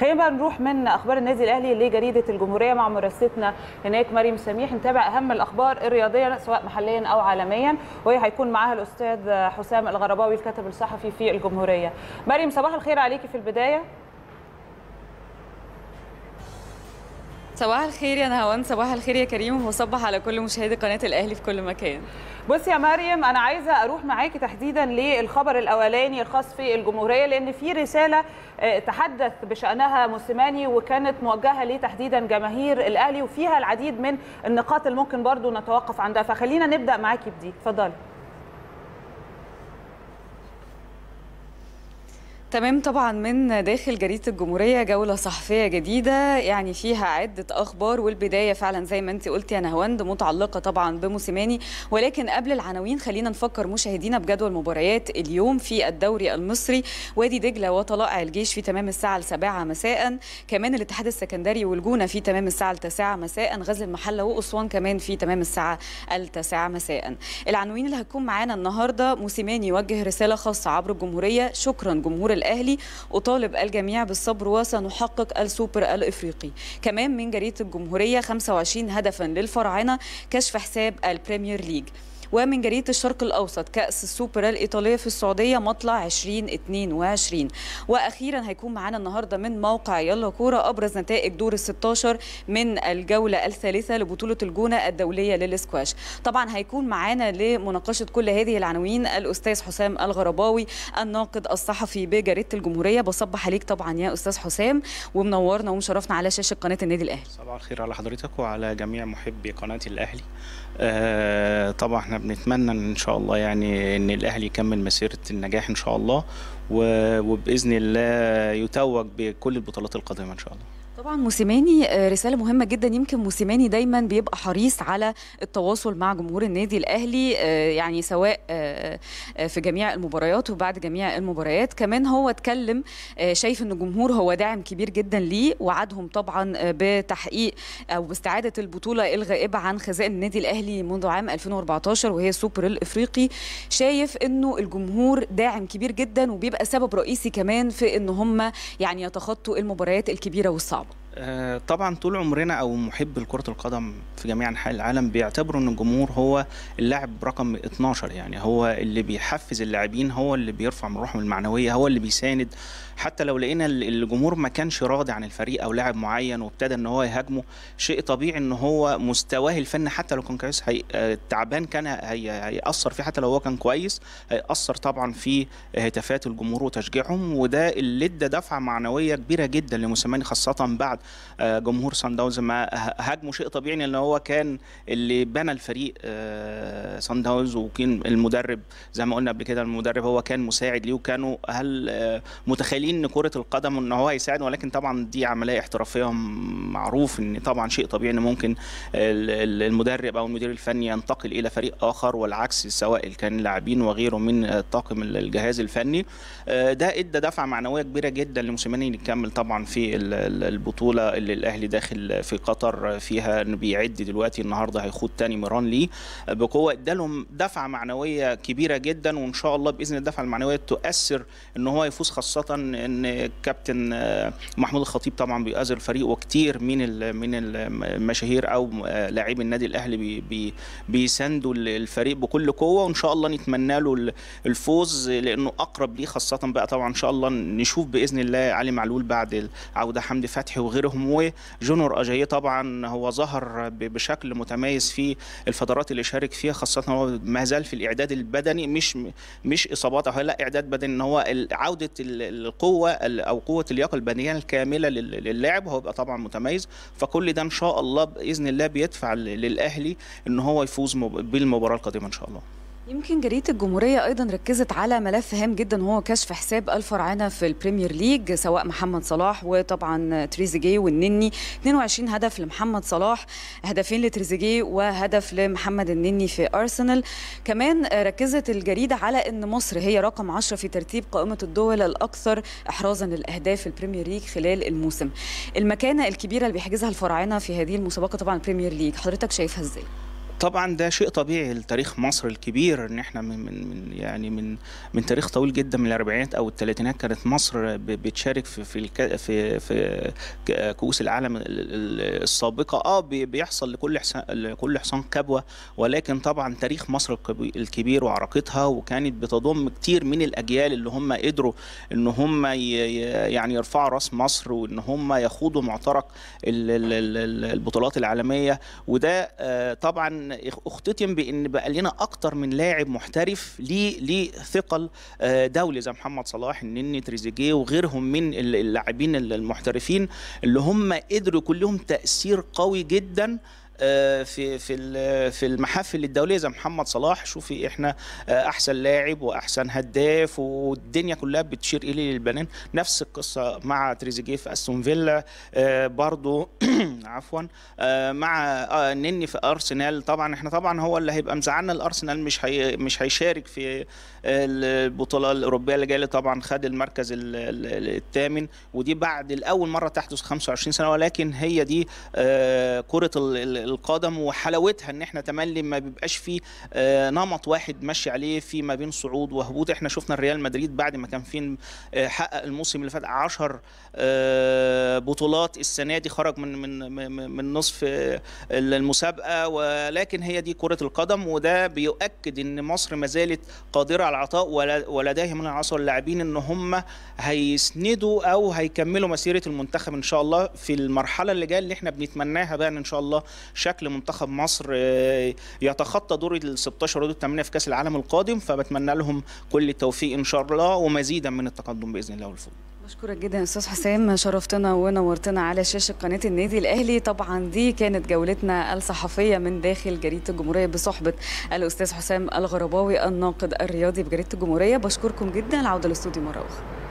خلينا بقى نروح من اخبار النادي الاهلي لجريده الجمهوريه مع مراسلتنا هناك مريم سميح نتابع اهم الاخبار الرياضيه سواء محليا او عالميا وهي هيكون معاها الاستاذ حسام الغرباوي الكاتب الصحفي في الجمهوريه مريم صباح الخير عليكي في البدايه صباح الخير يا نهوان صباح الخير يا كريم وصبح على كل مشاهدي قناه الاهلي في كل مكان بصي يا مريم انا عايزه اروح معاكي تحديدا للخبر الاولاني الخاص في الجمهوريه لان في رساله تحدث بشانها موسيماني وكانت موجهه لتحديدا جماهير الاهلي وفيها العديد من النقاط اللي ممكن برضو نتوقف عندها فخلينا نبدا معاكي بدي اتفضلي تمام طبعا من داخل جريده الجمهوريه جوله صحفيه جديده يعني فيها عده اخبار والبدايه فعلا زي ما انت قلتي يا نهواند متعلقه طبعا بموسيماني ولكن قبل العناوين خلينا نفكر مشاهدينا بجدول مباريات اليوم في الدوري المصري وادي دجله وطلائع الجيش في تمام الساعه السابعه مساء كمان الاتحاد السكندري والجونه في تمام الساعه التاسعه مساء غزل المحله واسوان كمان في تمام الساعه التاسعه مساء العناوين اللي هتكون معانا النهارده موسيماني يوجه رساله خاصه عبر الجمهوريه شكرا جمهور الاهلي اطالب الجميع بالصبر وسنحقق السوبر الافريقي كمان من جريده الجمهوريه 25 هدفا للفراعنه كشف حساب البريمير ليج ومن جريده الشرق الاوسط كاس السوبر الايطاليه في السعوديه مطلع 2022 واخيرا هيكون معانا النهارده من موقع يلا كوره ابرز نتائج دور ال 16 من الجوله الثالثه لبطوله الجونه الدوليه للسكواش طبعا هيكون معانا لمناقشه كل هذه العناوين الاستاذ حسام الغرباوي الناقد الصحفي بجريده الجمهوريه بصبح عليك طبعا يا استاذ حسام ومنورنا ومشرفنا على شاشه قناه النادي الاهلي صباح الخير على حضرتك وعلى جميع محبي قناه الاهلي آه طبعا احنا بنتمنى ان شاء الله يعني ان الاهلي يكمل مسيره النجاح ان شاء الله وباذن الله يتوج بكل البطولات القادمه ان شاء الله طبعا موسيماني رساله مهمه جدا يمكن موسيماني دايما بيبقى حريص على التواصل مع جمهور النادي الاهلي يعني سواء في جميع المباريات وبعد جميع المباريات كمان هو اتكلم شايف ان الجمهور هو داعم كبير جدا ليه وعدهم طبعا بتحقيق او باستعاده البطوله الغائبه عن خزائن النادي الاهلي منذ عام 2014 وهي السوبر الافريقي شايف انه الجمهور داعم كبير جدا وبيبقى سبب رئيسي كمان في ان هم يعني يتخطوا المباريات الكبيره والصعبه طبعا طول عمرنا او محب لكره القدم في جميع انحاء العالم بيعتبروا ان الجمهور هو اللاعب رقم 12 يعني هو اللي بيحفز اللاعبين هو اللي بيرفع من روحهم المعنويه هو اللي بيساند حتى لو لقينا الجمهور ما كانش راضي عن الفريق او لاعب معين وابتدى ان هو يهاجمه شيء طبيعي ان هو مستواه الفني حتى لو كان كويس هي تعبان كان هي هيأثر فيه حتى لو هو كان كويس هيأثر طبعا في هتافات الجمهور وتشجيعهم وده اللي ادى دفعه معنويه كبيره جدا لموسيماني خاصه بعد جمهور سان داونز ما هاجمه شيء طبيعي لان هو كان اللي بنى الفريق سان داونز وكان المدرب زي ما قلنا قبل كده المدرب هو كان مساعد ليه وكانوا هل متخيلين ان كره القدم ان هو هيساعد ولكن طبعا دي عمليه احترافيه معروف ان طبعا شيء طبيعي ان ممكن المدرب او المدير الفني ينتقل الى فريق اخر والعكس سواء كان لاعبين وغيره من طاقم الجهاز الفني ده ادى دفعه معنويه كبيره جدا لموسيماني يكمل طبعا في البطوله اللي الاهلي داخل في قطر فيها انه بيعد دلوقتي النهارده هيخوض تاني ميران ليه بقوه ادالهم دفعه معنويه كبيره جدا وان شاء الله باذن الدفعه المعنويه تؤثر ان هو يفوز خاصه ان كابتن محمود الخطيب طبعا بيؤازر الفريق وكتير من من المشاهير او لاعبي النادي الاهلي بي بي بيساندوا الفريق بكل قوه وان شاء الله نتمنى له الفوز لانه اقرب ليه خاصه بقى طبعا ان شاء الله نشوف باذن الله علي معلول بعد عوده حمدي فتحي وغيرهم وجونور اجاييه طبعا هو ظهر بشكل متميز في الفترات اللي شارك فيها خاصه هو ما زال في الاعداد البدني مش مش اصابات او لا اعداد بدني ان هو عوده القوه او قوه اللياقه البدنيه الكامله للاعب هو يبقى طبعا متميز فكل ده ان شاء الله باذن الله بيدفع للاهلي ان هو يفوز بالمباراه القادمه ان شاء الله يمكن جريدة الجمهورية أيضا ركزت على ملف هام جدا وهو كشف حساب الفراعنة في البريمير ليج سواء محمد صلاح وطبعا تريزيجيه والنني 22 هدف لمحمد صلاح هدفين لتريزيجيه وهدف لمحمد النني في أرسنال كمان ركزت الجريدة على أن مصر هي رقم 10 في ترتيب قائمة الدول الأكثر إحرازا للأهداف في البريمير ليج خلال الموسم المكانة الكبيرة اللي بيحجزها الفراعنة في هذه المسابقة طبعا البريمير ليج حضرتك شايفها إزاي؟ طبعا ده شيء طبيعي لتاريخ مصر الكبير ان احنا من من من يعني من من تاريخ طويل جدا من الاربعينات او الثلاثينات كانت مصر ب- بتشارك في في الك- في, في ك- كؤوس العالم ال- ال- السابقه اه بي- بيحصل لكل حصان لكل حصان كبوه ولكن طبعا تاريخ مصر الكبي- الكبير وعراقتها وكانت بتضم كتير من الاجيال اللي هم قدروا ان هم ي- ي- يعني يرفعوا راس مصر وان هم يخوضوا معترك ال- ال- ال- البطولات العالميه وده آه، طبعا اختتم بان بقى لنا اكتر من لاعب محترف ليه ليه ثقل آه، دولي زي محمد صلاح النني تريزيجيه وغيرهم من ال- اللاعبين المحترفين اللي هم قدروا يكون لهم تاثير قوي جدا آه، في في ال- في المحافل الدوليه زي محمد صلاح شوفي احنا آه، احسن لاعب واحسن هداف والدنيا كلها بتشير اليه للبنان نفس القصه مع تريزيجيه في استون فيلا آه، برضو عفوا آه، مع آه، نني في ارسنال طبعا احنا طبعا هو اللي هيبقى مزعلنا الارسنال مش هي مش هيشارك في البطوله الاوروبيه اللي جايه طبعا خد المركز ال- ال- الثامن ودي بعد الاول مره تحدث 25 سنه ولكن هي دي آه، كره ال- ال- القدم وحلاوتها ان احنا تملي ما بيبقاش فيه آه، نمط واحد ماشي عليه في ما بين صعود وهبوط احنا شفنا الريال مدريد بعد ما كان فين آه، حقق الموسم اللي فات 10 بطولات السنه دي خرج من من من- من نصف آه، المسابقه ولكن هي دي كره القدم وده بيؤكد ان مصر ما زالت قادره على العطاء ولا- ولديها من العناصر اللاعبين ان هم هيسندوا او هيكملوا مسيره المنتخب ان شاء الله في المرحله اللي جايه اللي احنا بنتمناها بقى ان شاء الله شكل منتخب مصر آه، يتخطى دور ال 16 ودور الثمانيه في كاس العالم القادم فبتمنى لهم كل التوفيق ان شاء الله ومزيدا من التقدم باذن الله والفوز بشكرك جدا يا استاذ حسام شرفتنا ونورتنا على شاشه قناه النادي الاهلي طبعا دي كانت جولتنا الصحفيه من داخل جريده الجمهوريه بصحبه الاستاذ حسام الغرباوي الناقد الرياضي بجريده الجمهوريه بشكركم جدا العوده للاستوديو مره اخرى